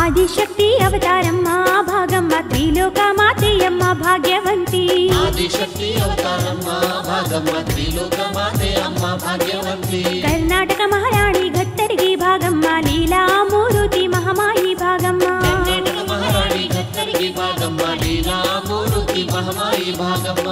ಆದಿಶಕ್ತಿ ಅವತಾರಮ್ಮ ಭಾಗಮ್ಮ ತ್ರಿಲೋಕ ಮಾತೆಯಮ್ಮ ಭಾಗ್ಯವಂತಿ ಆದಿಶಕ್ತಿ ಅವತಾರಮ್ಮ ಭಾಗಮ್ಮ ತ್ರಿಲೋಕ ಮಾತೆ ಅಮ್ಮ ಭಾಗ್ಯವಂತಿ ಕರ್ನಾಟಕ ಮಹಾರಾಣಿ ಘಟ್ಟರಿಗೆ ಭಾಗಮ್ಮ ಲೀಲಾ ಮೂರುತಿ ಮಹಾಮಾಯಿ ಭಾಗಮ್ಮ ಕರ್ನಾಟಕ ಮಹಾರಾಣಿ ಕತ್ತರಿಗೆ ಭಾಗಮ್ಮ ಲೀಲಾ ಮೂರುತಿ ಮಹಾಮಾಯಿ ಭಾಗಮ್ಮ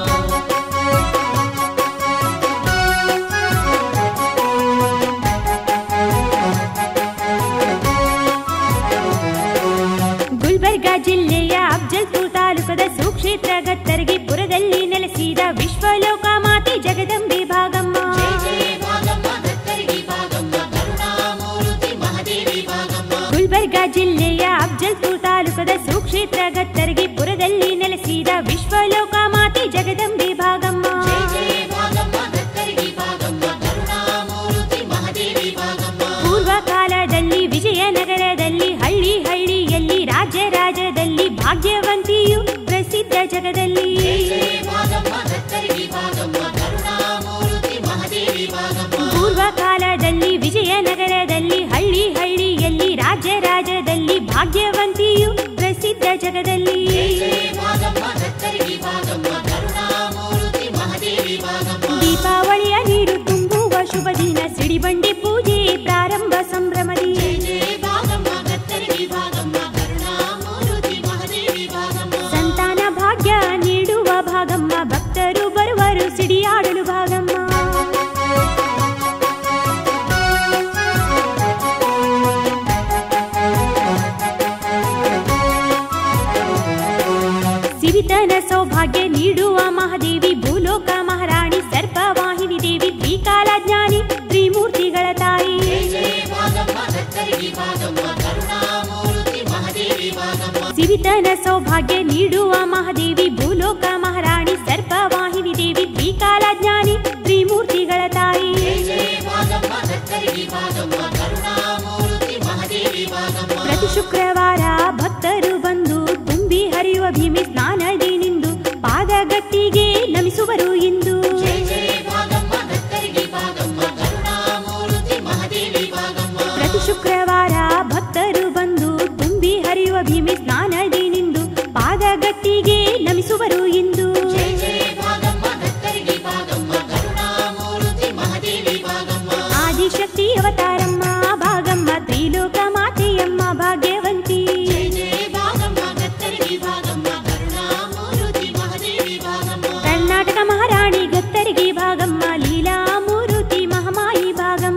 ಗುಲ್ಬರ್ಗ ಜಿಲ್ಲೆಯ ಅಫ್ಜಲ್ಪುರ್ ತಾಲೂಕದ ಸುಕ್ಷೇತ್ರ ಗತ್ತರಿಗೆ ಪುರದಲ್ಲಿ ನೆಲೆಸಿದ ವಿಶ್ವಲೋಕ ಮಾತೆ ಜಗದಂಬೆ ಭಾಗಮ್ಮ ಜಯ ಜಯ ಭಾಗಮ್ಮ ಕತ್ತರಿಗೆ ಭಾಗಮ್ಮ ಕರುಣಾಮೂರ್ತಿ ಮಹಾದೇವಿ ಭಾಗಮ್ಮ ಗುಲ್ಬರ್ಗ ಜಿಲ್ಲೆಯ ಅಫ್ಜಲ್ಪುರ್ ತಾಲೂಕದ ಸುಕ್ಷೇತ್ರ ಗತ್ತರಿಗೆ ಪುರದಲ್ಲಿ ನೆಲೆಸಿದ ವಿಶ್ವಲೋಕ ಮಾತೆ ಜಗದಂಬೆ ಭಾಗಮ್ಮ ಜಯ ಜಯ ಭಾಗಮ್ಮ ಕತ್ತರಿಗೆ ಭಾಗಮ್ಮ ಕರುಣಾಮೂರ್ತಿ ಮಹಾದೇವಿ ಭಾಗಮ್ಮ ಪೂರ್ವ ಕಾಲದಲ್ಲಿ ವಿಜಯನಗರದಲ್ಲಿ ಹಳ್ಳಿ ಹಳ್ಳಿಯಲ್ಲಿ ರಾಜ್ಯ ರಾಜ್ಯದಲ್ಲಿ ಭಾಗ್ಯವಂತಿಯು ಪ್ರಸಿದ್ಧ ಜಗದಲ್ಲಿ ಜಯ ಜಯ ಭಾಗಮ್ಮ ಕತ್ತರಿಗೆ ಭಾಗಮ್ಮ ಕರುಣಾಮೂರ್ತಿ ಮಹಾದೇವಿ ಭಾಗಮ್ಮ ಪೂರ್ವ ಕಾಲದಲ್ಲಿ ವಿಜಯನಗರದಲ್ಲಿ ಹಳ್ಳಿ ಹಳ್ಳಿಯಲ್ಲಿ ರಾಜ್ಯ ರಾಜ್ಯದಲ್ಲಿ ಭಾಗ್ಯವಂತಿಯು ಪ್ರಸಿದ್ಧ ಜಗದಲ್ಲಿ ಜಯ ಜಯ ಭಾಗಮ್ಮ ಕತ್ತರಿಗೆ ಭಾಗಮ್ಮ ಕರುಣಾಮೂರ್ತಿ ಮಹಾದೇವಿ ಭಾಗಮ್ಮ ದೀಪಾವಳಿಯ ನೀರು ತುಂಬುವ ಶುಭ ದಿನ ಸಿಡಿಬಂಡಿ ಪೂಜೆ ಪ್ರಾರಂಭ ಸಂಭ್ರಮದಿ ಜಯ ಜಯ ಭಾಗಮ್ಮ ಕತ್ತರಿಗೆ ಭಾಗಮ್ಮ ಕರುಣಾಮೂರ್ತಿ ಮಹಾದೇವಿ ಭಾಗಮ್ಮ ಸಂತಾನ ಭಾಗ್ಯ ನೀಡುವ ಭಾಗಮ್ಮ ಭಕ್ತರು ಬರುವರು ಸಿಡಿಯಾಡಲು ಭಾಗಮ್ಮ ಸಿರಿತನ ಸೌಭಾಗ್ಯ ನೀಡುವ ಮಹಾದೇವಿ ಭೂಲೋಕ ಮಹಾರಾಣಿ ಸರ್ಪವಾಹಿನಿ ದೇವಿ ತ್ರಿಕಾಲ ಜ್ಞಾನಿ ತ್ರಿಮೂರ್ತಿಗಳ ತಾಯಿ ಜಯ ಜಯ ಭಾಗಮ್ಮ ಕತ್ತರಿಗೆ ಭಾಗಮ್ಮ ಕರುಣಾಮೂರ್ತಿ ಮಹಾದೇವಿ ಭಾಗಮ್ಮ ಸಿರಿತನ ಸೌಭಾಗ್ಯ ನೀಡುವ ಮಹಾದೇವಿ ಭೂಲೋಕ ಮಹಾರಾಣಿ ಸರ್ಪವಾಹಿನಿ ದೇವಿ ತ್ರಿಕಾಲ ಜ್ಞಾನಿ ತ್ರಿಮೂರ್ತಿಗಳ ತಾಯಿ ಜಯ ಜಯ ಭಾಗಮ್ಮ ಕತ್ತರಿಗೆ ಭಾಗಮ್ಮ ಕರುಣಾಮೂರ್ತಿ ಮಹಾದೇವಿ ಭಾಗಮ್ಮ ಪ್ರತಿ ಶುಕ್ರವಾರ ಭಕ್ತರು ಬಂದು ತುಂಬಿ ಹರಿಯುವ ಭೀಮಿ ಸ್ನಾನದಿ ನಿಂದು ಪಾದಗಟ್ಟಿಗೆ ನಮಿಸುವರು ಇಂದು ಜಯ ಜಯ ಭಾಗಮ್ಮ ಕತ್ತರಿಗೆ ಭಾಗಮ್ಮ ಕರುಣಾಮೂರ್ತಿ ಮಹಾದೇವಿ ಭಾಗಮ್ಮ ಪ್ರತಿ ಶುಕ್ರವಾರ ಭಕ್ತರು ಬಂದು ತುಂಬಿ ಹರಿಯುವ ಭೀಮಿ ಸ್ನಾನದಿ ನಿಂದು ಪಾದಗಟ್ಟಿಗೆ ನಮಿಸುವರು ಇಂದು ಜಯ ಜಯ ಭಾಗಮ್ಮ ಕತ್ತರಿಗೆ ಭಾಗಮ್ಮ ಕರುಣಾಮೂರ್ತಿ ಮಹಾದೇವಿ ಭಾಗಮ್ಮ ಆದಿಶಕ್ತಿ ಅವತಾರಮ್ಮ ಭಾಗಮ್ಮ ತ್ರಿಲೋಕ ಮಾತೆಯಮ್ಮ ಭಾಗ್ಯವಂತಿ ಜಯ ಜಯ ಭಾಗಮ್ಮ ಕತ್ತರಿಗೆ ಭಾಗಮ್ಮ ಕರುಣಾಮೂರ್ತಿ ಮಹಾದೇವಿ ಭಾಗಮ್ಮ ಕರ್ನಾಟಕ ಮಹಾರಾಣಿ ಗತ್ತರಿಗೆ ಭಾಗಮ್ಮ ಲೀಲಾ ಮೂರುತಿ ಮಹಾಮಾಯಿ ಭಾಗಮ್ಮ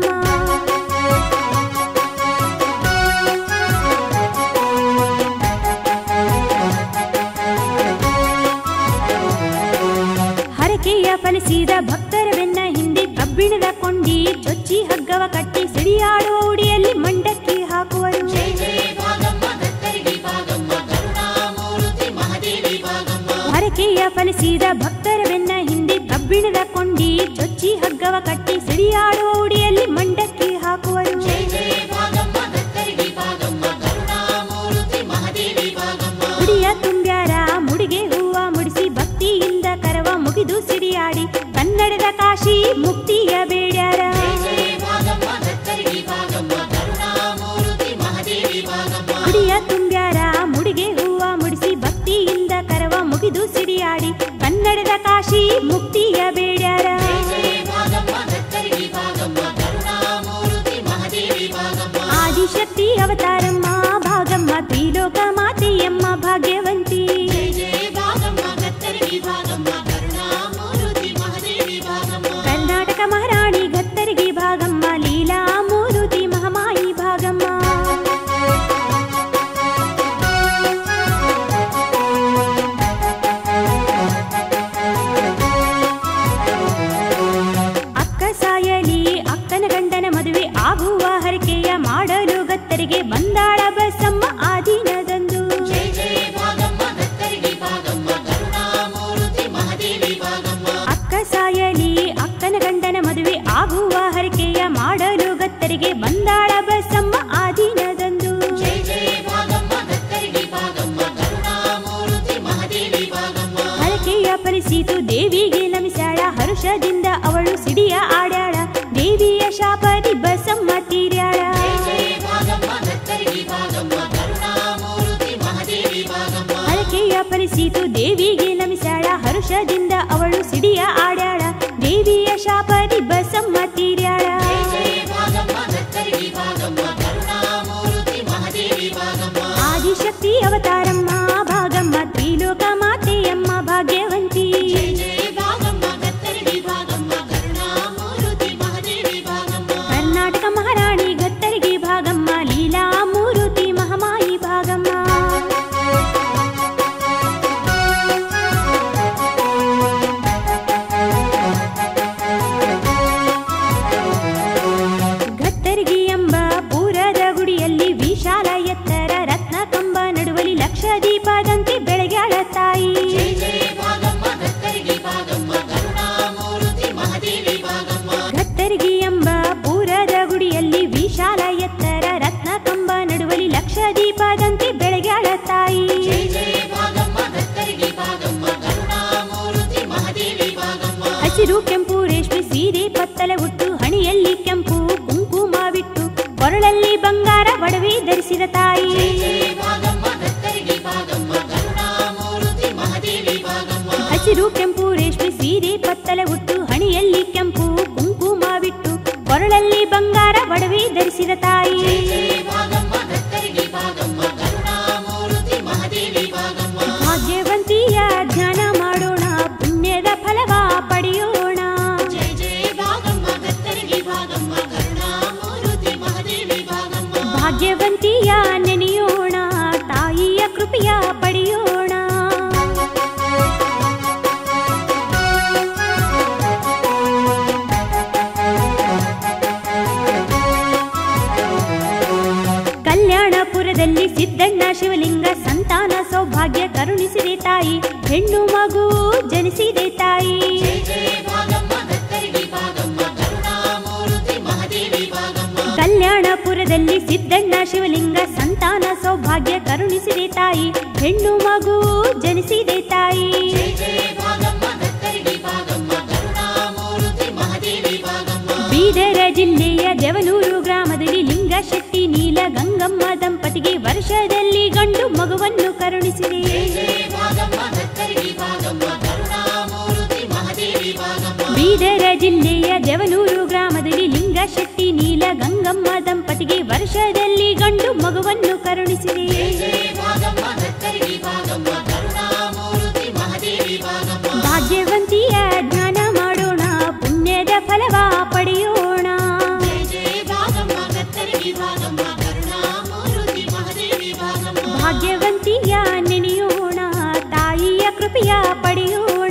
ಹರಕೆಯ ಫಲಿಸಿದ ಭಕ್ತರ ಬೆನ್ನ ಹಿಂದೆ ಕಬ್ಬಿಣದ ಕೊಂಡಿ ಚೊಚ್ಚಿ ಹಗ್ಗವ ಕಟ್ಟಿ ಸಿಡಿಯಾಡುವ ಉಡಿಯಲ್ಲಿ ಮಂಡಕ್ಕಿ ಹಾಕುವರು ಜಯ ಜಯ ಭಾಗಮ್ಮ ಕತ್ತರಿಗೆ ಭಾಗಮ್ಮ ಕರುಣಾಮೂರ್ತಿ ಮಹಾದೇವಿ ಭಾಗಮ್ಮ ಹರಕೆಯ ಫಲಿಸಿದ ಭಕ್ತರ ಬೆನ್ನ ಹಿಂದೆ ಕಬ್ಬಿಣದ ಕೊಂಡಿ ಚೊಚ್ಚಿ ಹಗ್ಗವ ಕಟ್ಟಿ ಸಿಡಿಯಾಡುವ ಉಡಿಯಲ್ಲಿ ಮಂಡಕ್ಕಿ ಹಾಕುವರು ಜಯ ಜಯ ಭಾಗಮ್ಮ ಕತ್ತರಿಗೆ ಭಾಗಮ್ಮ ಕರುಣಾಮೂರ್ತಿ ಮಹಾದೇವಿ ಭಾಗಮ್ಮ ಉಡಿಯ ತುಂಬ್ಯಾರ ಮುಡಿಗೆ ಹೂವ ಮುಡಿಸಿ ಭಕ್ತಿಯಿಂದ ಕರವ ಮುಗಿದು ಸಿಡಿಯಾಡಿ ಕನ್ನಡದ ಕಾಶಿ ಮುಕ್ತಿಯ ಬೇಡ್ಯಾರ ಜಯ ಜಯ ಭಾಗಮ್ಮ ಕತ್ತರಿಗೆ ಭಾಗಮ್ಮ ಕರುಣಾಮೂರ್ತಿ ಮಹಾದೇವಿ ಭಾಗಮ್ಮ ಉಡಿಯ ತುಂಬ್ಯಾರ ಮುಡಿಗೆ ಹೂವ ಮುಡಿಸಿ ಭಕ್ತಿಯಿಂದ ಕರವ ಮುಗಿದು ಸಿಡಿಯಾಡಿ ಕನ್ನಡದ ಕಾಶಿ ಮುಕ್ತಿಯ ಬೇಡ್ಯಾರ ಜಯ ಜಯ ಭಾಗಮ್ಮ ಕತ್ತರಿಗೆ ಭಾಗಮ್ಮ ಕರುಣಾಮೂರ್ತಿ ಮಹಾದೇವಿ ಭಾಗಮ್ಮ ಆದಿಶಕ್ತಿ ಅವತಾರಮ್ಮ ಭಾಗಮ್ಮ ತ್ರಿಲೋಕ ಮಾತೆಯಮ್ಮ ಭಾಗ್ಯವಂತಿ ಜಯ ಜಯ ಭಾಗಮ್ಮ ಕತ್ತರಿಗೆ ಭಾಗಮ್ಮ ಕರುಣಾಮೂರ್ತಿ ಮಹಾದೇವಿ ಭಾಗಮ್ಮ ಕರ್ನಾಟಕ ಮಹಾರಾಣಿ ಗತ್ತರಿಗೆ ಭಾಗಮ್ಮ ಲೀಲಾ ಮೂರುತಿ ಮಹಾಮಾಯಿ ಭಾಗಮ್ಮ ಅಕ್ಕ ಸಾಯಲಿ ಅಕ್ಕನ ಗಂಡನ ಮದುವೆ ಆಗುವ ಹರಕೆಯ ಮಾಡಲು ಗತ್ತರಿಗೆ ಬಂದಾಳ ಬಸಮ್ಮ ಆದಿನದಂದು ಜಯ ಜಯ ಭಾಗಮ್ಮ ಕತ್ತರಿಗೆ ಭಾಗಮ್ಮ ಕರುಣಾಮೂರ್ತಿ ಮಹಾದೇವಿ ಭಾಗಮ್ಮ ಅಕ್ಕ ಸಾಯಲಿ ಅಕ್ಕನ ಗಂಡನ ಮದುವೆ ಆಗುವ ಹರಕೆಯ ಮಾಡಲು ಗತ್ತರಿಗೆ ಬಂದಾಳ ಬಸಮ್ಮ ಆದಿನದಂದು ಜಯ ಜಯ ಭಾಗಮ್ಮ ಕತ್ತರಿಗೆ ಭಾಗಮ್ಮ ಕರುಣಾಮೂರ್ತಿ ಮಹಾದೇವಿ ಭಾಗಮ್ಮ ಹರಕೆಯ ಫಲಿಸಿತು ದೇವಿಗೆ ನಮಿಸಾಳ ಹರುಷದಿಂದ ಅವಳು ಸಿಡಿಯ ಆಡ್ಯಾಳ ದೇವಿಯ ಶಾಪದಿ ಬಸಮ್ಮ ತೀರ್ಯಾಳ ಜಯ ಜಯ ಭಾಗಮ್ಮ ಕತ್ತರಿಗೆ ಫಲಿಸೀತು ದೇವಿಗೆ ನಮಿಸ್ಯಾಳ ಹರುಷದಿಂದ ಅವಳು ಸಿಡಿಯ ಆಡ್ಯಾಳ ದೇವಿಯ ಶಾಪದಿ ಬಸಮ್ಮ ತೀರ್ಯಾಳ ಜಯ ಜಯ ಭಾಗಮ್ಮ ದತ್ತರಿಗೆ ಭಾಗಮ್ಮ ಕರುಣಾಮೂರ್ತಿ ಮಹಾದೇವಿ ಭಾಗಮ್ಮ ಆದಿಶಕ್ತಿ ಅವತಾರಮ್ಮ ಭಾಗಮ್ಮ ತ್ರಿಲೋಕ ಮಾತೆಯಮ್ಮ ಭಾಗ್ಯವಂತಿ ಜಯ ಜಯ ಭಾಗಮ್ಮ ದತ್ತರಿಗೆ ಭಾಗಮ್ಮ ಕರುಣಾಮೂರ್ತಿ ಮಹಾದೇವಿ ಭಾಗಮ್ಮ ಕರ್ನಾಟಕ ಮಹಾರಾಣಿ ಗತ್ತರಿಗೆ ಭಾಗಮ್ಮ ಲೀಲಾ ಮೂರುತಿ ಮಹಾಮಾಯಿ ಭಾಗಮ್ಮ ಗತ್ತರಿಗೆ ಎಂಬ ಪೂರದ ಗುಡಿಯಲ್ಲಿ ವಿಶಾಲ ಎತ್ತರ ರತ್ನ ಕಂಬ ನಡುವಲಿ ಲಕ್ಷ ದೀಪದಂತೆ ಬೆಳಗ್ಯಾಳ ತಾಯಿ ಜಯ ಜಯ ಭಾಗಮ್ಮ ದತ್ತರಿಗೆ ಭಾಗಮ್ಮ ಕರುಣಾಮೂರ್ತಿ ಮಹಾದೇವಿ ಭಾಗಮ್ಮ ಗತ್ತರಿಗೆ ಎಂಬ ಪೂರದ ಗುಡಿಯಲ್ಲಿ ವಿಶಾಲ ಎತ್ತರ ರತ್ನ ಕಂಬ ನಡುವಲಿ ಲಕ್ಷ ದೀಪದಂತೆ ಬೆಳಗ್ಯಾಳ ತಾಯಿ ಜಯ ಜಯ ಭಾಗಮ್ಮ ದತ್ತರಿಗೆ ಭಾಗಮ್ಮ ಕರುಣಾಮೂರ್ತಿ ಮಹಾದೇವಿ ಭಾಗಮ್ಮ ಹಸಿರು ಕೆಂಪು ರೇಷ್ಮೆ ಸೀರೆ ಪತ್ತಲ ಉಟ್ಟು ಹಣಿಯಲ್ಲಿ ಕೆಂಪು ಕುಂಕುಮವಿಟ್ಟು ಕೊರಳಲ್ಲಿ ಬಂಗಾರ ಒಡವೆ ಧರಿಸಿದ ತಾಯಿ ಜಯ ಜಯ ಭಾಗಮ್ಮ ದತ್ತರಿಗೆ ಭಾಗಮ್ಮ ಕರುಣಾಮೂರ್ತಿ ಮಹಾದೇವಿ ಭಾಗಮ್ಮ ಹಸಿರು ಕೆಂಪು ರೇಷ್ಮೆ ಸೀರೆ ಪತ್ತಲ ಉಟ್ಟು ಹಣಿಯಲ್ಲಿ ಕೆಂಪು ಕುಂಕುಮವಿಟ್ಟು ಕೊರಳಲ್ಲಿ ಬಂಗಾರ ಒಡವೆ ಧರಿಸಿದ ತಾಯಿ ಜಯ ಜಯ ಭಾಗಮ್ಮ ದತ್ತರಿಗೆ ಭಾಗಮ್ಮ ಕರುಣಾಮೂರ್ತಿ ಮಹಾದೇವಿ ಭಾಗಮ್ಮ ಭಾಗ್ಯವಂತಿಯ ಧ್ಯಾನ ಮಾಡೋಣ ಪುಣ್ಯದ ಫಲವ ಪಡೆಯೋಣ ಜಯ ಜಯ ಭಾಗಮ್ಮ ದತ್ತರಿಗೆ ಭಾಗಮ್ಮ ಕರುಣಾಮೂರ್ತಿ ಮಹಾದೇವಿ ಭಾಗಮ್ಮ ಭಾಗ್ಯವಂತಿಯ ನೆನೆಯೋಣ ತಾಯಿಯ ಕೃಪೆಯ ಪಡೆಯೋಣ ಕಲ್ಯಾಣಪುರದಲ್ಲಿ ಸಿದ್ದಣ್ಣ ಶಿವಲಿಂಗ ಸಂತಾನ ಸೌಭಾಗ್ಯ ಕರುಣಿಸಿದೆ ತಾಯಿ ಹೆಣ್ಣು ಮಗು ಜನಿಸಿದೆ ತಾಯಿ ಜಯ ಜಯ ಭಾಗಮ್ಮ ದತ್ತರಿಗೆ ಭಾಗಮ್ಮ ಕರುಣಾಮೂರ್ತಿ ಮಹಾದೇವಿ ಭಾಗಮ್ಮ ಕಲ್ಯಾಣಪುರದಲ್ಲಿ ಸಿದ್ದಣ್ಣ ಶಿವಲಿಂಗ ಸಂತಾನ ಸೌಭಾಗ್ಯ ಕರುಣಿಸಿದೆ ತಾಯಿ ಹೆಣ್ಣು ಮಗು ಜನಿಸಿದೆ ತಾಯಿ ಜಯ ಜಯ ಭಾಗಮ್ಮ ದತ್ತರಿಗೆ ಭಾಗಮ್ಮ ಕರುಣಾಮೂರ್ತಿ ಮಹಾದೇವಿ ಭಾಗಮ್ಮ ಬೀದರ ಜಿಲ್ಲೆಯ ದೇವನೂರು ಗ್ರಾಮದಲ್ಲಿ ಲಿಂಗ ಶೆಟ್ಟಿ ನೀಲ ಗಂಗಮ್ಮ ದಂಪತಿಗೆ ವರ್ಷದಲ್ಲಿ ಗಂಡು ಮಗುವನ್ನು ಕರುಣಿಸಿದೆ ಜಯ ಜಯ ಭಾಗಮ್ಮ ದತ್ತರಿಗೆ ಭಾಗಮ್ಮ ಕರುಣಾಮೂರ್ತಿ ಮಹಾದೇವಿ ಭಾಗಮ್ಮ ಬೀದರ ಜಿಲ್ಲೆಯ ದೇವನೂರು ಗ್ರಾಮದಲ್ಲಿ ಲಿಂಗ ಶೆಟ್ಟಿ ನೀಲ ಗಂಗಮ್ಮ ದಂಪತಿಗೆ ವರ್ಷದಲ್ಲಿ ಗಂಡು ಮಗುವನ್ನು ಕರುಣಿಸಿದೆ ಜಯ ಜಯ ಭಾಗಮ್ಮ ದತ್ತರಿಗೆ ಭಾಗಮ್ಮ ಕರುಣಾಮೂರ್ತಿ ಮಹಾದೇವಿ ಭಾಗಮ್ಮ ಭಾಗ್ಯವಂತಿಯ ಧ್ಯಾನ ಮಾಡೋಣ ಪುಣ್ಯದ ಫಲವ ಪಡೆಯೋಣ ಜಯ ಜಯ ಭಾಗಮ್ಮ ದತ್ತರಿಗೆ ಭಾಗಮ್ಮ ಕರುಣಾಮೂರ್ತಿ ಮಹಾದೇವಿ ಭಾಗಮ್ಮ ಭಾಗ್ಯವಂತಿಯ ನೆನೆಯೋಣ ತಾಯಿಯ ಕೃಪೆಯ ಪಡೆಯೋಣ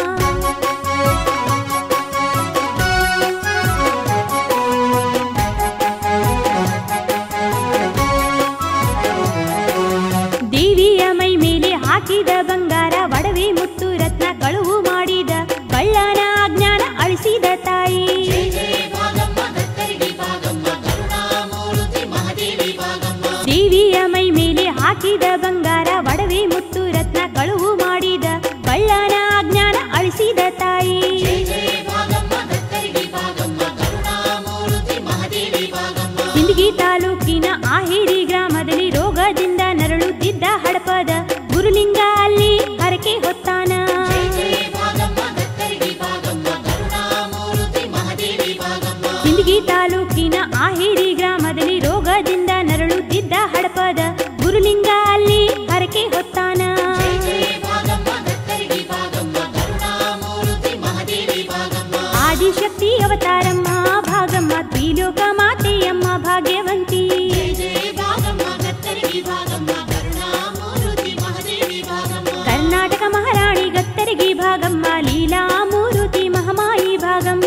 ದೇವಿಯ ಮೈ ಮೇಲೆ ಹಾಕಿದ ಬಂಗಾರ ಒಡವೆ ಮುತ್ತು ರತ್ನ ಕಳುವು ಮಾಡಿದ ಕಳ್ಳನ ಅಜ್ಞಾನ ಅಳಿಸಿದ ತಾಯಿ ಜಯ ಜಯ ಭಾಗಮ್ಮ ದತ್ತರಿಗೆ ಭಾಗಮ್ಮ ಕರುಣಾಮೂರ್ತಿ ಮಹಾದೇವಿ ಭಾಗಮ್ಮ ದೇವಿಯ ಮೈ ಮೇಲೆ ಹಾಕಿದ ಬಂಗಾರ ಒಡವೆ ಮುತ್ತು ರತ್ನ ಕಳುವು ಮಾಡಿದ ಕಳ್ಳನ ಅಜ್ಞಾನ ಅಳಿಸಿದ ತಾಯಿ ಜಯ ಜಯ ಭಾಗಮ್ಮ ದತ್ತರಿಗೆ ಭಾಗಮ್ಮ ಕರುಣಾಮೂರ್ತಿ ಮಹಾದೇವಿ ಭಾಗಮ್ಮ ಸಿಂದಗಿ ತಾಲೂಕಿನ ಆಹೇರಿ ಗ್ರಾಮದಲ್ಲಿ ರೋಗದಿಂದ ನರಳುತ್ತಿದ್ದ ಹಡಪದ ಗುರುಲಿಂಗ ಅಲ್ಲಿ ಹರಕೆ ಹೊತ್ತಾನ ಜಯ ಜಯ ಭಾಗಮ್ಮ ದತ್ತರಿಗೆ ಭಾಗಮ್ಮ ಕರುಣಾಮೂರ್ತಿ ಮಹಾದೇವಿ ಭಾಗಮ್ಮ ಸಿಂದಗಿ ತಾಲೂಕಿನ ಆಹೇರಿ ಗ್ರಾಮದಲ್ಲಿ ರೋಗದಿಂದ ನರಳುತ್ತಿದ್ದ ಹಡಪದ ಗುರುಲಿಂಗ ಅಲ್ಲಿ ಹರಕೆ ಹೊತ್ತಾನ ಜಯ ಜಯ ಭಾಗಮ್ಮ ದತ್ತರಿಗೆ ಭಾಗಮ್ಮ ಕರುಣಾಮೂರ್ತಿ ಮಹಾದೇವಿ ಭಾಗಮ್ಮ ಆದಿಶಕ್ತಿ ಅವತಾರಮ್ಮ ಭಾಗಮ್ಮ ತ್ರಿಲೋಕ ಮಾತೆಯಮ್ಮ ಭಾಗ್ಯವಂತಿ ಜಯ ಜಯ ಭಾಗಮ್ಮ ದತ್ತರಿಗೆ ಭಾಗಮ್ಮ ಕರುಣಾಮೂರ್ತಿ ಮಹಾದೇವಿ ಭಾಗಮ್ಮ ಕರ್ನಾಟಕ ಮಹಾರಾಣಿ ಗತ್ತರಿಗೆ ಭಾಗಮ್ಮ ಲೀಲಾ ಮೂರುತಿ ಮಹಾಮಾಯಿ ಭಾಗಮ್ಮ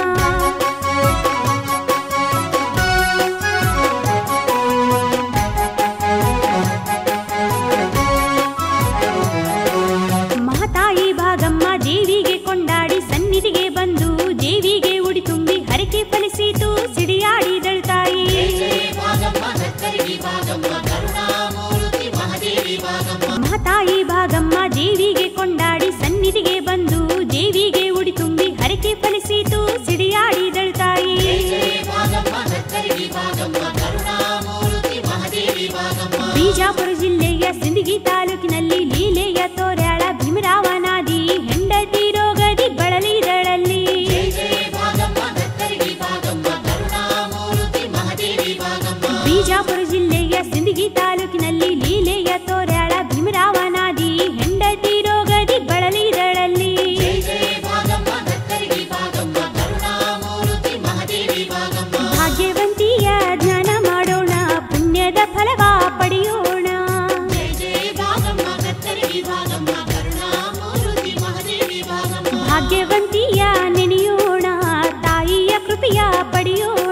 ಮಹಾತಾಯಿ ಭಾಗಮ್ಮ ದೇವಿಗೆ ಕೊಂಡಾಡಿ ಸನ್ನಿಧಿಗೆ ಬಂದು ದೇವಿಗೆ ಉಡಿ ತುಂಬಿ ಹರಕೆ ಫಲಿಸಿತು ಸಿಡಿಯಾಡಿದಳು ತಾಯಿ ಜಯ ಜಯ ಭಾಗಮ್ಮ ದತ್ತರಿಗೆ ಭಾಗಮ್ಮ ಕರುಣಾಮೂರ್ತಿ ಮಹಾದೇವಿ ಭಾಗಮ್ಮ ಮಹಾತಾಯಿ ಭಾಗಮ್ಮ ದೇವಿಗೆ ಕೊಂಡಾಡಿ ಸನ್ನಿಧಿಗೆ ಬಂದು ದೇವಿಗೆ ಉಡಿ ತುಂಬಿ ಹರಕೆ ಫಲಿಸಿತು ಸಿಡಿಯಾಡಿದಳು ತಾಯಿ ಜಯ ಜಯ ಭಾಗಮ್ಮ ದತ್ತರಿಗೆ ಭಾಗಮ್ಮ ಕರುಣಾಮೂರ್ತಿ ಮಹಾದೇವಿ ಭಾಗಮ್ಮ ಬಿಜಾಪುರ ಜಿಲ್ಲೆಯ ಸಿಂದಗಿ ತಾಲೂಕಿನಲ್ಲಿ ಲೀಲೆಯ ತೋರ್ಯಾಳ ಭೀಮರ ಸಿರಿಗೆರಿ ತಾಲೂಕಿನಲ್ಲಿ ಲೀಲೆಯ ತೋರಾಳ ಭೀಮರಾವನಾದಿ ಹೆಂಡತಿ ರೋಗದಿ ಬಳಲಿದಳಲ್ಲಿ ಜಯ ಜಯ ಭಾಗಮ್ಮ ದತ್ತರಿಗೆ ಭಾಗಮ್ಮ ಕರುಣಾಮೂರ್ತಿ ಮಹಾದೇವಿ ಭಾಗಮ್ಮ ಭಾಗ್ಯವಂತಿಯ ಜ್ಞಾನ ಮಾಡೋಣ ಪುಣ್ಯದ ಫಲವ ಪಡೆಯೋಣ ಜಯ ಜಯ ಭಾಗಮ್ಮ ದತ್ತರಿಗೆ ಭಾಗಮ್ಮ ಕರುಣಾಮೂರ್ತಿ ಮಹಾದೇವಿ ಭಾಗಮ್ಮ ಭಾಗ್ಯವಂತಿಯ ನೆನೆಯೋಣ ತಾಯಿಯ ಕೃಪೆಯ ಪಡೆಯೋಣ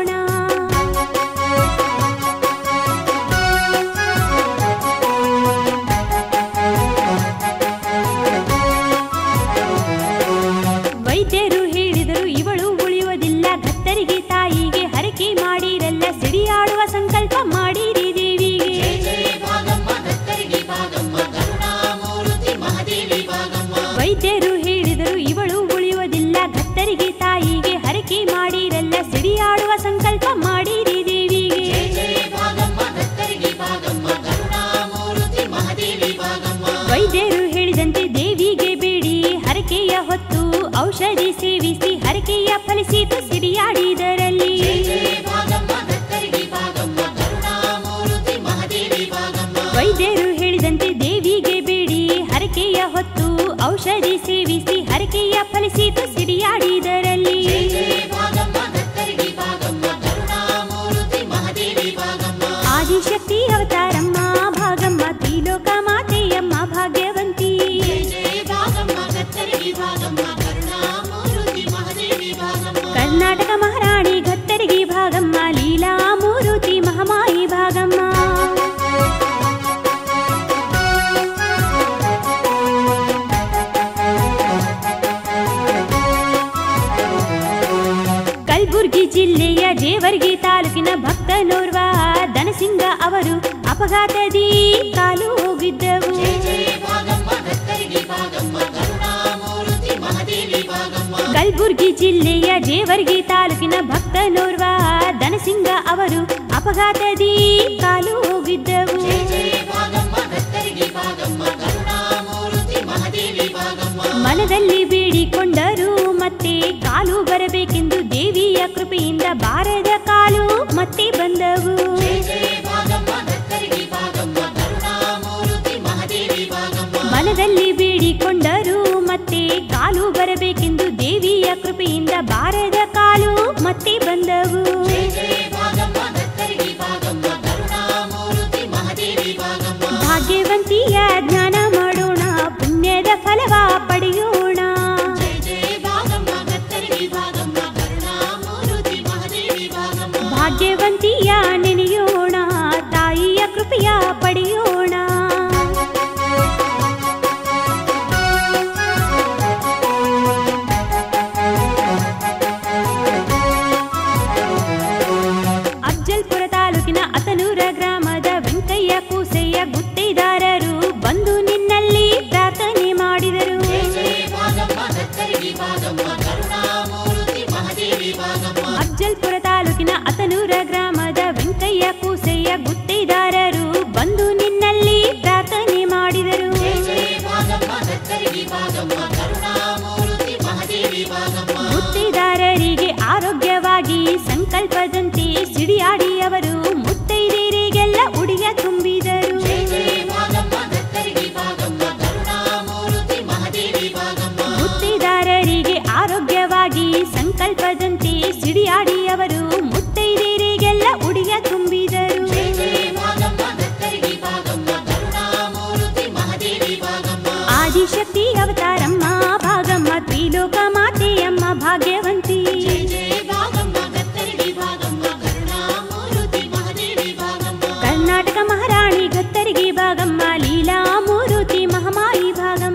ವೈದ್ಯರು ಹೇಳಿದರು ಇವಳು ಉಳಿಯುವುದಿಲ್ಲ ಗತ್ತರಿಗೆ ತಾಯಿಗೆ ಹರಕೆ ಮಾಡಿರಲ್ಲ ಸಿಡಿಯಾಡುವ ಸಂಕಲ್ಪ ಮಾಡಿರಿ ದೇವಿಗೆ ಜಯ ಜಯ ಭಾಗಮ್ಮ ದತ್ತರಿಗೆ ಭಾಗಮ್ಮ ಕರುಣಾಮೂರ್ತಿ ಮಹಾದೇವಿ ಭಾಗಮ್ಮ ವೈದ್ಯರು ಹೇಳಿದರು ಇವಳು ಉಳಿಯುವುದಿಲ್ಲ ಗತ್ತರಿಗೆ ತಾಯಿಗೆ ಹರಕೆ ಮಾಡಿರಲ್ಲ ಸಿಡಿಯಾಡುವ ಸಂಕಲ್ಪ ಮಾಡಿರಿ ದೇವಿಗೆ ಜಯ ಜಯ ಭಾಗಮ್ಮ ದತ್ತರಿಗೆ ಭಾಗಮ್ಮ ಕರುಣಾಮೂರ್ತಿ ಮಹಾದೇವಿ ಭಾಗಮ್ಮ ವೈದ್ಯರು ಹೇಳಿದಂತೆ ದೇವಿಗೆ ಬೇಡಿ ಹರಕೆಯ ಹೊತ್ತು ಔಷಧಿ ಸೇವಿಸಿ ಹರಕೆಯ ಫಲಿಸಿತು ಸಿಡಿಯಾಡಿದರಲ್ಲಿ ಜಯ ಜಯ ಭಾಗಮ್ಮ ದತ್ತರಿಗೆ ಭಾಗಮ್ಮ ಕರುಣಾಮೂರ್ತಿ ಮಹಾದೇವಿ ಭಾಗಮ್ಮ ವೈದ್ಯರು ಹೇಳಿದಂತೆ ದೇವಿಗೆ ಬೇಡಿ ಹರಕೆಯ ಹೊತ್ತು ಔಷಧಿ ಸೇವಿಸಿ ಹರಕೆಯ ಫಲಿಸಿತು ಸಿಡಿಯಾಡಿದರಲ್ಲಿ ಜಯ ಜಯ ಭಾಗಮ್ಮ ದತ್ತರಿಗೆ ಭಾಗಮ್ಮ ಕರುಣಾಮೂರ್ತಿ ಮಹಾದೇವಿ ಭಾಗಮ್ಮ ಆದಿಶಕ್ತಿ ಅವತಾರಮ್ಮ ಭಾಗಮ್ಮ ತ್ರಿಲೋಕ ಮಾತೆಯಮ್ಮ ಭಾಗ್ಯವಂತಿ ಜಯ ಜಯ ಭಾಗಮ್ಮ ದತ್ತರಿಗೆ ಭಾಗಮ್ಮ ಕರುಣಾಮೂರ್ತಿ ಮಹಾದೇವಿ ಭಾಗಮ್ಮ ಕರ್ನಾಟಕ ಮಹಾರಾಣಿ ಗತ್ತರಿಗೆ ಭಾಗಮ್ಮ ಲೀಲಾ ಮೂರುತಿ ಮಹಾಮಾಯಿ ಭಾಗಮ್ಮ ಕಲಬುರ್ಗಿ ಜಿಲ್ಲೆಯ ಜೇವರ್ಗಿ ತಾಲೂಕಿನ ಭಕ್ತನೋರ್ವ ದನಸಿಂಗ ಅವರು ಅಪಘಾತದಿ ಕಾಲು ಹೋಗಿದ್ದವು ಜಯ ಜಯ ಭಾಗಮ್ಮ ದತ್ತರಿಗೆ ಭಾಗಮ್ಮ ಕರುಣಾಮೂರ್ತಿ ಮಹಾದೇವಿ ಭಾಗಮ್ಮ ಕಲಬುರ್ಗಿ ಜಿಲ್ಲೆಯ ಜೇವರ್ಗಿ ತಾಲೂಕಿನ ಭಕ್ತನೋರ್ವ ದನಸಿಂಗ ಅವರು ಅಪಘಾತದಿ ಕಾಲು ಹೋಗಿದ್ದವು ಜಯ ಜಯ ಭಾಗಮ್ಮ ದತ್ತರಿಗೆ ಭಾಗಮ್ಮ ಕರುಣಾಮೂರ್ತಿ ಮಹಾದೇವಿ ಭಾಗಮ್ಮ ಮನದಲ್ಲಿ ಬೇಡಿಕೊಂಡರು ಮತ್ತೆ ಕಾಲು ಬರಬೇಕೆಂದು ದೇವಿಯ ಕೃಪೆಯಿಂದ ಬಾರದ ಕಾಲು ಮತ್ತೆ ಬಂದವು ಜಯ ಜಯ ಭಾಗಮ್ಮ ದತ್ತರಿಗೆ ಭಾಗಮ್ಮ ಕರುಣಾಮೂರ್ತಿ ಮಹಾದೇವಿ ಭಾಗಮ್ಮ ಮನದಲ್ಲಿ ಬೇಡಿಕೊಂಡರು ಮತ್ತೆ ಕಾಲು ಬರಬೇಕೆಂದು ದೇವಿಯ ಕೃಪೆಯಿಂದ ಬಾರದ ಕಾಲು ಮತ್ತೆ ಬಂದವು ಜಯ ಜಯ ಭಾಗಮ್ಮ ದತ್ತರಿಗೆ ಭಾಗಮ್ಮ ಕರುಣಾಮೂರ್ತಿ ಮಹಾದೇವಿ ಭಾಗಮ್ಮ ಭಾಗ್ಯವಂತಿಯ ಜ್ಞಾನ ಮಾಡೋಣ ಪುಣ್ಯದ ಫಲವ ಪಡೆಯೋಣ ಜಯ ಜಯ ಭಾಗಮ್ಮ ದತ್ತರಿಗೆ ಭಾಗಮ್ಮ ಕರುಣಾಮೂರ್ತಿ ಮಹಾದೇವಿ ಭಾಗಮ್ಮ ಭಾಗ್ಯವಂತಿಯ ನೆನೆಯೋಣ ತಾಯಿಯ ಕೃಪೆಯ ಪಡೆಯೋಣ ಅಫ್ಜಲ್ಪುರ ತಾಲೂಕಿನ ಅತನೂರ ಗ್ರಾಮದ ವೆಂಕಯ್ಯ ಕೂಸಯ್ಯ ಗುತ್ತೇದಾರರು ಬಂದು ನಿನ್ನಲ್ಲಿ ಪ್ರಾರ್ಥನೆ ಮಾಡಿದರು ಜಯ ಜಯ ಭಾಗಮ್ಮ ದತ್ತರಿಗೆ ಭಾಗಮ್ಮ ಕರುಣಾಮೂರ್ತಿ ಮಹಾದೇವಿ ಭಾಗಮ್ಮ ಅಫ್ಜಲ್ಪುರ ತಾಲೂಕಿನ ಅತನೂರ ಗ್ರಾಮದ ವೆಂಕಯ್ಯ ಕೂಸಯ್ಯ ಗುತ್ತೇದಾರರು ಬಂದು ನಿನ್ನಲ್ಲಿ ಪ್ರಾರ್ಥನೆ ಮಾಡಿದರು ಜಯ ಜಯ ಭಾಗಮ್ಮ ದತ್ತರಿಗೆ ಭಾಗಮ್ಮ ಕರುಣಾಮೂರ್ತಿ ಮಹಾದೇವಿ ಭಾಗಮ್ಮ ಗುತ್ತೇದಾರರಿಗೆ ಆರೋಗ್ಯವಾಗಿ ಸಂಕಲ್ಪದಂತೆ ಸಿಡಿಯಾಡಿ ಅವರು ಮುತ್ತೈದೆಯರಿಗೆಲ್ಲ ಉಡಿಯ ತುಂಬಿದರು ಜಯ ಜಯ ಭಾಗಮ್ಮ ದತ್ತರಿಗೆ ಭಾಗಮ್ಮ ಕರುಣಾಮೂರ್ತಿ ಮಹಾದೇವಿ ಭಾಗಮ್ಮ ಗುತ್ತೇದಾರರಿಗೆ ಆರೋಗ್ಯವಾಗಿ ಸಂಕಲ್ಪದಂತೆ ಸಿಡಿಯಾಡಿ ಅವರು ಮುತ್ತೈದೆಯರಿಗೆಲ್ಲ ಉಡಿಯ ತುಂಬಿದರು ಜಯ ಜಯ ಭಾಗಮ್ಮ ದತ್ತರಿಗೆ ಭಾಗಮ್ಮ ಕರುಣಾಮೂರ್ತಿ ಮಹಾದೇವಿ ಭಾಗಮ್ಮ ಆದಿಶಕ್ತಿ ಅವತಾರಮ್ಮ ಭಾಗಮ್ಮ ತ್ರಿಲೋಕ ಮಾತೆಯಮ್ಮ ಭಾಗ್ಯವಂತಿ ಜಯ ಜಯ ಭಾಗಮ್ಮ ದತ್ತರಿಗೆ ಭಾಗಮ್ಮ ಕರುಣಾಮೂರ್ತಿ ಮಹಾದೇವಿ ಭಾಗಮ್ಮ ಕರ್ನಾಟಕ ಮಹಾರಾಣಿ ಗತ್ತರಿಗೆ ಭಾಗಮ್ಮ ಲೀಲಾ ಮೂರುತಿ ಮಹಾಮಾಯಿ ಭಾಗಮ್ಮ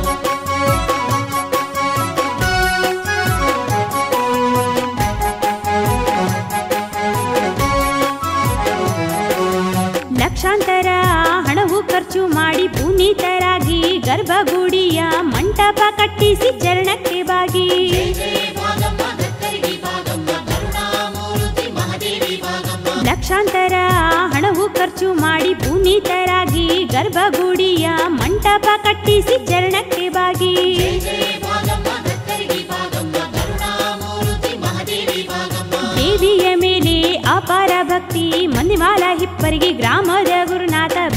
ಲಕ್ಷಾಂತರ ಹಣವು ಖರ್ಚು ಮಾಡಿ ಪುನೀತರಾಗಿ ಗರ್ಭಗುಡಿಯ ಮಂಟಪ ಕಟ್ಟಿಸಿ ಚರಣಕ್ಕೆ ಬಾಗಿ ಜಯ ಜಯ ಭಾಗಮ್ಮ ದತ್ತರಿಗೆ ಭಾಗಮ್ಮ ಕರುಣಾಮೂರ್ತಿ ಮಹಾದೇವಿ ಭಾಗಮ್ಮ ಲಕ್ಷಾಂತರ ಹಣವು ಖರ್ಚು ಮಾಡಿ ಪುನೀತರಾಗಿ ಗರ್ಭಗುಡಿಯ ಮಂಟಪ ಕಟ್ಟಿಸಿ ಚರಣಕ್ಕೆ ಬಾಗಿ ಜಯ ಜಯ ಭಾಗಮ್ಮ ದತ್ತರಿಗೆ ಭಾಗಮ್ಮ ಕರುಣಾಮೂರ್ತಿ ಮಹಾದೇವಿ ಭಾಗಮ್ಮ ದೇವಿಯ ಮೇಲೆ ಅಪಾರ ಭಕ್ತಿ ಮಂದಿಮಾಲ ಹಿಪ್ಪರಿಗೆ ಗ್ರಾಮದ ಗುರುನಾಥ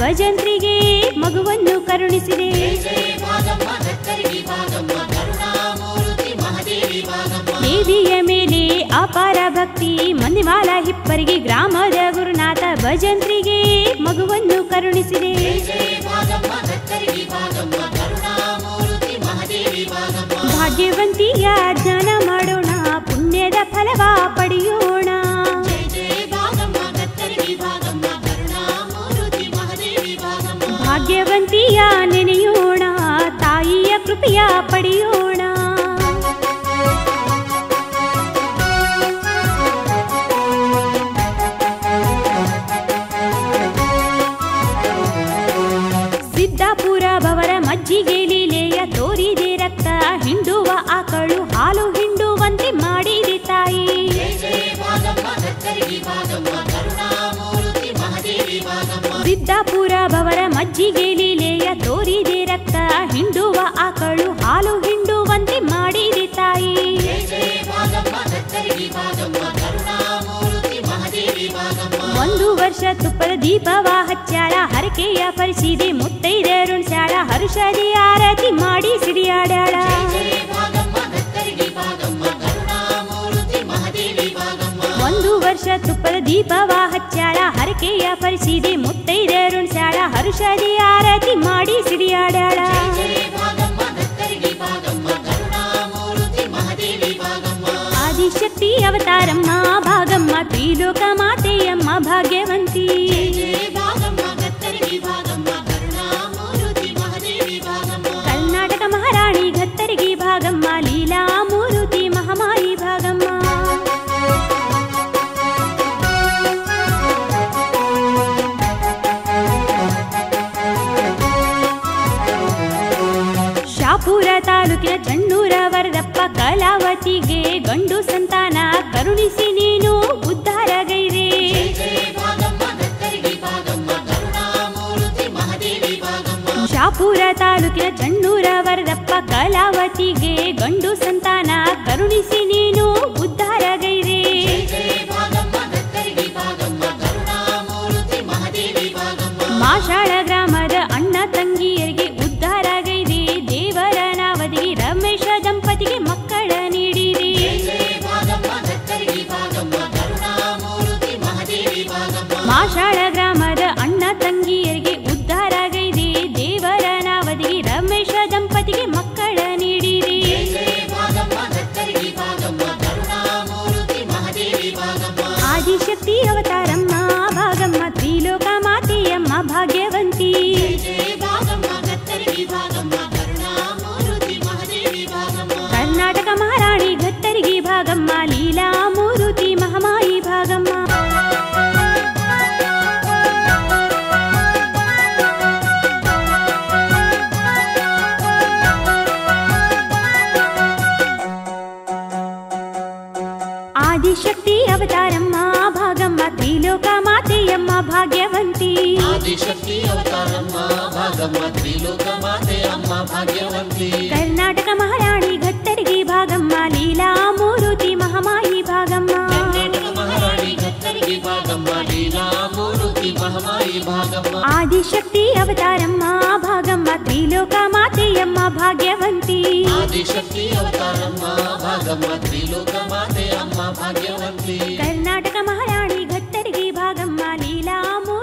ಭಜಂತ್ರಿಗೆ ಮಗುವನ್ನು ಕರುಣಿಸಿದೆ ಜಯ ಜಯ ಭಾಗಮ್ಮ ಧತ್ತರಿಗೆ ಭಾಗಮ್ಮ ಕರುಣಾಮೂರ್ತಿ ಮಹಾದೇವಿ ಭಾಗಮ್ಮ ದೇವಿಯ ಮೇಲೆ ಅಪಾರ ಭಕ್ತಿ ಮಂದಿಮಾಲ ಹಿಪ್ಪರಿಗೆ ಗ್ರಾಮದ ಗುರುನಾಥ ಭಜಂತ್ರಿಗೆ ಮಗುವನ್ನು ಕರುಣಿಸಿದೆ ಜಯ ಜಯ ಭಾಗಮ್ಮ ಧತ್ತರಿಗೆ ಭಾಗಮ್ಮ ಕರುಣಾಮೂರ್ತಿ ಮಹಾದೇವಿ ಭಾಗಮ್ಮ ಭಾಗ್ಯವಂತಿಯ ಜ್ಞಾನ ಮಾಡೋಣ ಪುಣ್ಯದ ಫಲವ ಪಡೆಯೋಣ ಜಯ ಜಯ ಭಾಗಮ್ಮ ಧತ್ತರಿಗೆ ಭಾಗಮ್ಮ ಕರುಣಾಮೂರ್ತಿ ಮಹಾದೇವಿ ಭಾಗಮ್ಮ ಭಾಗ್ಯವಂತಿಯ ನೆನೆಯೋಣ ತಾಯಿಯ ಕೃಪೆಯ ಪಡೆಯೋಣ ಸಿದ್ದಾಪುರ ಬವರ ಮಜ್ಜಿಗೆ ಲೀಲೆಯ ತೋರಿದೆ ರಕ್ತ ಹಿಂಡುವ ಆಕಳು ಹಾಲು ಹಿಂಡುವಂತೆ ಮಾಡಿದೆ ತಾಯಿ ಜಯ ಜಯ ಭಾಗಮ್ಮ ಧತ್ತರಿಗೆ ಭಾಗಮ್ಮ ಕರುಣಾಮೂರ್ತಿ ಮಹಾದೇವಿ ಭಾಗಮ್ಮ ಸಿದ್ದಾಪುರ ಬವರ ಮಜ್ಜಿಗೆ ಲೀಲೆಯ ತೋರಿದೆ ರಕ್ತ ಹಿಂಡುವ ಆಕಳು ಹಾಲು ಹಿಂಡುವಂತೆ ಮಾಡಿದೆ ತಾಯಿ ಜಯ ಜಯ ಭಾಗಮ್ಮ ಧತ್ತರಿಗೆ ಭಾಗಮ್ಮ ಕರುಣಾಮೂರ್ತಿ ಮಹಾದೇವಿ ಭಾಗಮ್ಮ ಒಂದು ವರ್ಷ ತುಪ್ಪದ ದೀಪವ ಹಚ್ಚಾಳ ಹರಕೆಯ ಪರಿಸಿದೆ ಮುತ್ತೈದರುಣ್ಸಾಳ ಹರುಷದಿ ಆರತಿ ಮಾಡಿ ಸಿಡಿಯಾಡ್ಯಾಳ ಜಯ ಜಯ ಭಾಗಮ್ಮ ಧತ್ತರಿಗೆ ಭಾಗಮ್ಮ ಕರುಣಾಮೂರ್ತಿ ಮಹಾದೇವಿ ಭಾಗಮ್ಮ ಒಂದು ವರ್ಷ ತುಪ್ಪದ ದೀಪವ ಹಚ್ಚಾಳ ಹರಕೆಯ ಪರಿಸಿದೆ ಮುತ್ತೈದರುಣ್ಸಾಳ ಹರುಷದಿ ಆರತಿ ಮಾಡಿ ಸಿಡಿಯಾಡ್ಯಾಳ ಜಯ ಜಯ ಭಾಗಮ್ಮ ಧತ್ತರಿಗೆ ಭಾಗಮ್ಮ ಕರುಣಾಮೂರ್ತಿ ಮಹಾದೇವಿ ಭಾಗಮ್ಮ ಆದಿಶಕ್ತಿ ಅವತಾರಮ್ಮ ಭಾಗಮ್ಮ ತ್ರಿಲೋಕ ಮಾತೆಯಮ್ಮ ಭಾಗ್ಯವಂತಿ ಜಯ ಜಯ ಭಾಗಮ್ಮ ಧತ್ತರಿಗೆ ಭಾಗಮ್ಮ ಕರುಣಾಮೂರ್ತಿ ಮಹಾದೇವಿ ಭಾಗಮ್ಮ ಕರ್ನಾಟಕ ಮಹಾರಾಣಿ ಗತ್ತರಿಗೆ ಭಾಗಮ್ಮ ಲೀಲಾ ಮೂರುತಿ ಮಹಾಮಾಯಿ ಭಾಗಮ್ಮ ಶಾಪುರ ತಾಲೂಕಿನ ಚಣ್ಣೂರ ವರದಪ್ಪ ಕಲಾವತಿಗೆ ಗಂಡು ಸಂತಾನ ಕರುಣಿಸಿ ನೀನು ಉದ್ಧಾರಗೈದೆ ಜಯ ಜಯ ಭಾಗಮ್ಮ ಧತ್ತರಿಗೆ ಭಾಗಮ್ಮ ಕರುಣಾಮೂರ್ತಿ ಮಹಾದೇವಿ ಭಾಗಮ್ಮ ಶಾಪುರ ತಾಲೂಕಿನ ಚಣ್ಣೂರ ವರದಪ್ಪ ಕಲಾವತಿಗೆ ಗಂಡು ಸಂತಾನ ಕರುಣಿಸಿ ನೀನು ಉದ್ಧಾರಗೈದೆ ಜಯ ಜಯ ಭಾಗಮ್ಮ ಧತ್ತರಿಗೆ ಭಾಗಮ್ಮ ಕರುಣಾಮೂರ್ತಿ ಮಹಾದೇವಿ ಭಾಗಮ್ಮ ಮಾಷಾಳ ಗ್ರಾಮದ ಅಣ್ಣ ತಂಗಿಯರಿಗೆ ಉದ್ಧಾರಗೈದೆ ದೇವರ ನಾವದಿಗೆ ರಮೇಶ ದಂಪತಿಗೆ ಮಕ್ಕಳ ನೀಡಿದೆ ಜಯ ಜಯ ಭಾಗಮ್ಮ ಧತ್ತರಿಗೆ ಭಾಗಮ್ಮ ಕರುಣಾಮೂರ್ತಿ ಮಹಾದೇವಿ ಭಾಗಮ್ಮ ಮಾಷಾಳ ಗ್ರಾಮದ ಅಣ್ಣ ತಂಗಿಯರಿಗೆ ಉದ್ಧಾರಗೈದೆ ದೇವರ ನಾವದಿಗೆ ರಮೇಶ ದಂಪತಿಗೆ ಮಕ್ಕಳ ನೀಡಿದೆ ಜಯ ಜಯ ಭಾಗಮ್ಮ ಧತ್ತರಿಗೆ ಭಾಗಮ್ಮ ಕರುಣಾಮೂರ್ತಿ ಮಹಾದೇವಿ ಭಾಗಮ್ಮ ಆದಿಶಕ್ತಿ ಅವತಾರಮ್ಮ ಭಾಗಮ್ಮ ತ್ರಿಲೋಕ ಮಾತೆಯಮ್ಮ ಭಾಗ್ಯವಂತಿ ಜಯ ಜಯ ಭಾಗಮ್ಮ ಧತ್ತರಿಗೆ ಭಾಗಮ್ಮ ಕರುಣಾಮೂರ್ತಿ ಮಹಾದೇವಿ ಭಾಗಮ್ಮ ಕರ್ನಾಟಕ ಮಹಾರಾಣಿ ಗತ್ತರಿಗೆ ಭಾಗಮ್ಮ ಲೀಲಾ ಮೂರುತಿ ಮಹಾಮಾಯಿ ಭಾಗಮ್ಮ ಆದಿಶಕ್ತಿ ಅವತಾರಮ್ಮ ಭಾಗಮ್ಮ ತ್ರಿಲೋಕ ಮಾತೆಯಮ್ಮ ಭಾಗ್ಯವಂತಿ ಆದಿಶಕ್ತಿ ಅವತಾರಮ್ಮ ಭಾಗಮ್ಮ ತ್ರಿಲೋಕ ಮಾತೆ ಅಮ್ಮ ಭಾಗ್ಯವಂತಿ ಕರ್ನಾಟಕ ಮಹಾರಾಣಿ ಗತ್ತರಿಗೆ ಭಾಗಮ್ಮ ಲೀಲಾ ಮೂರುತಿ ಮಹಾಮಾಯಿ ಭಾಗಮ್ಮ ಕರ್ನಾಟಕ ಮಹಾರಾಣಿ ಘತ್ತರಿಗೆ ಭಾಗಮ್ಮ ಲೀಲಾ ಮೂರುತಿ ಮಹಾಮಾಯಿ ಭಾಗಮ್ಮ ಆದಿಶಕ್ತಿ ಅವತಾರಮ್ಮ ಭಾಗಮ್ಮ ತ್ರಿಲೋಕ ಮಾತೆಯಮ್ಮ ಭಾಗ್ಯವಂತಿ ಆದಿಶಕ್ತಿ ಅವತಾರಮ್ಮ ಭಾಗಮ್ಮ ತ್ರಿಲೋಕ ಮಾತೆ ಅಮ್ಮ ಭಾಗ್ಯವಂತಿ ಕರ್ನಾಟಕ ಮಹಾರಾಣಿ ಗತ್ತರಿಗೆ ಭಾಗಮ್ಮ ಲೀಲಾ